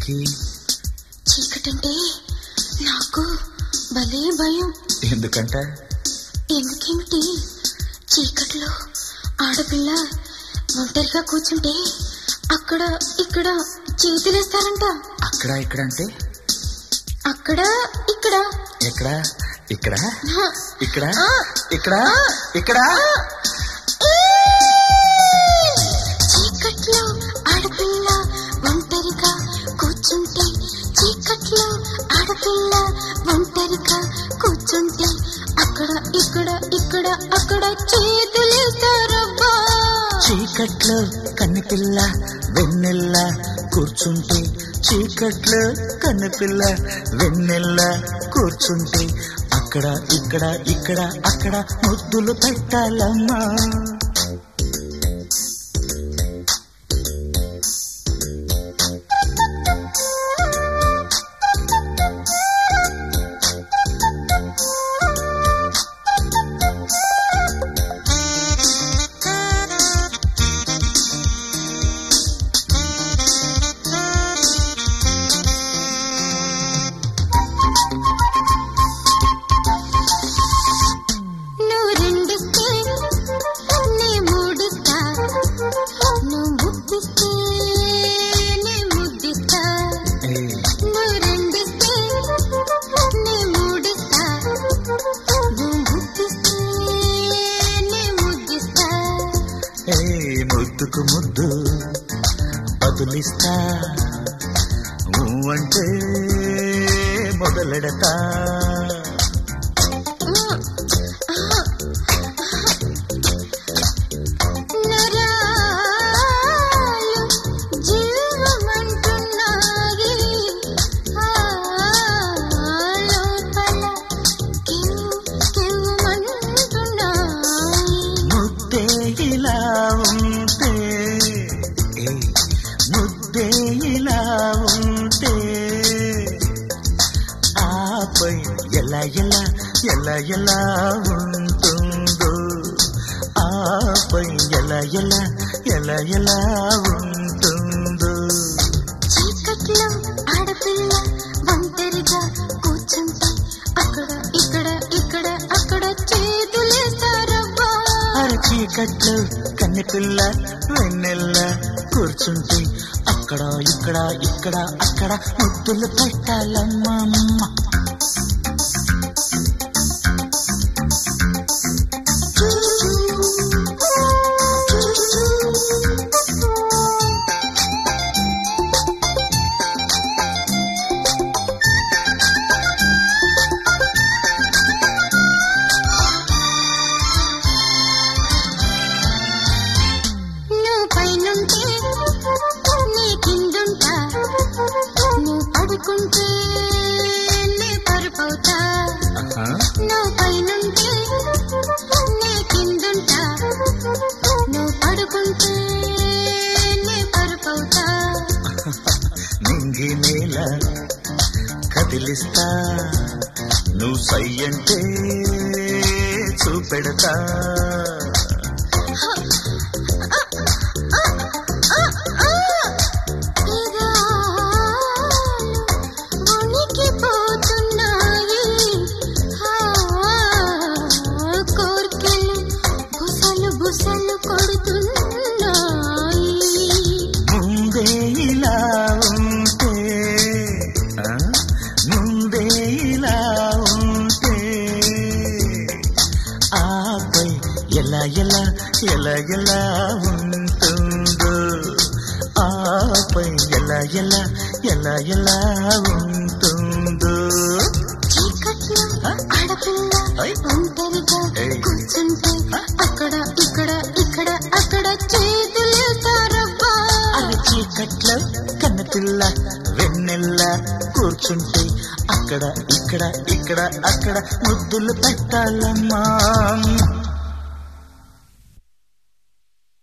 ఎందుకే చీకటంటే నాకు భలే భయం ఎందుకంట ఎందుకేమిటి చీకట్లో ఆడపిల్ల ఒంటరిగా కూర్చుంటే అక్కడ ఇక్కడ చేతులేస్తారంట అక్కడ ఇక్కడ అంటే అక్కడ ఇక్కడ ఎక్కడ ఇక్కడ హ, ఇక్కడ ఆ, ఇక్కడ ఇక్కడ చీకట్లో ఆడపిల్ల ఒంటరిగా కూర్చుంటే చీకట్లో ఆడపిల్ల ఒంటరిగా కూర్చుంటే అక్కడ ఇక్కడ ఇక్కడ అక్కడ చేతులేస్తారబ్బా చీకట్లో కన్నెపిల్ల వెన్నెల్ల కూర్చుంటే చీకట్లో కన్నెపిల్ల వెన్నెల్ల కూర్చుంటే అక్కడ ఇక్కడ ఇక్కడ అక్కడ ముద్దులు పెట్టాలమ్మా నువ్వు రెండిస్తే నీ మూడిస్తా నువ్వు ముద్దిస్తే నీ ముద్దిస్తా ఏయ్, నువ్వు రెండిస్తే నీ మూడిస్తా నువ్వు ముద్దిస్తే నీ ముద్దిస్తా ఏయ్, ముద్దుకు ముద్దు బదులిస్తా ఊ అంటే మొదలెడతా నరాలు జీవమంటున్నాయి ఆ లోపల కివ్ కివ్వుమంటున్నాయి ముద్దే ఇలా ఉంటే ఏయ్, ముద్దే ఇలా ఉంటే ఆపై ఎలా ఎలా ఎలా ఎలా ఉంటుందో ఆపై ఎలా ఎలా ఎలా ఎలా ఉంటుందో చీకట్లో ఆడపిల్ల ఒంటరిగా కూర్చుంటే అక్కడ ఇక్కడ ఇక్కడ అక్కడ చేతులేస్తారబ్బా అరే చీకట్లు కన్నెపిల్ల వెన్నెల్ల కూర్చుంటే అక్కడ ఇక్కడ ఇక్కడ అక్కడ ముద్దులు పెట్టాలమ్మా అమ్మ. నువ్వు పైనుంటే నీ కిందుంటా నువ్వు పడుకుంటే నే పరుపవుతా ఆహా. నువ్వు పైనుంటే నే కిందుంటా నువ్వు పడుకుంటే నే పరుపవుతా నింగి నేల కదిలిస్తా నువ్వు సై అంటే చూపెడతా ఉనికిపోతున్నాయి కోర్కెలు బుసలు బుసలు కొడుతున్నాయి ముందే ఇలా ఉంటే ఆ? ముందే ఇలా ఉంటే ఆపై ఎలా ఎలా ఎలా ఎలా ఉంటుందో ఆపై ఎలా ఎలా ఎలా ఎలా ఉంటుందో చీకట్లో ఆడపిల్ల ఐ. ఒంటరిగా ఏయ్. కూర్చుంటే అక్కడ ఇక్కడ ఇక్కడ అక్కడ చేతులేస్తారబ్బా అది చీకట్లో కన్నపిల్ల వెన్నెల్ల కూర్చుంటే అక్కడ ఇక్కడ ఇక్కడ అక్కడ ముద్దులు పెట్టాలమ్మా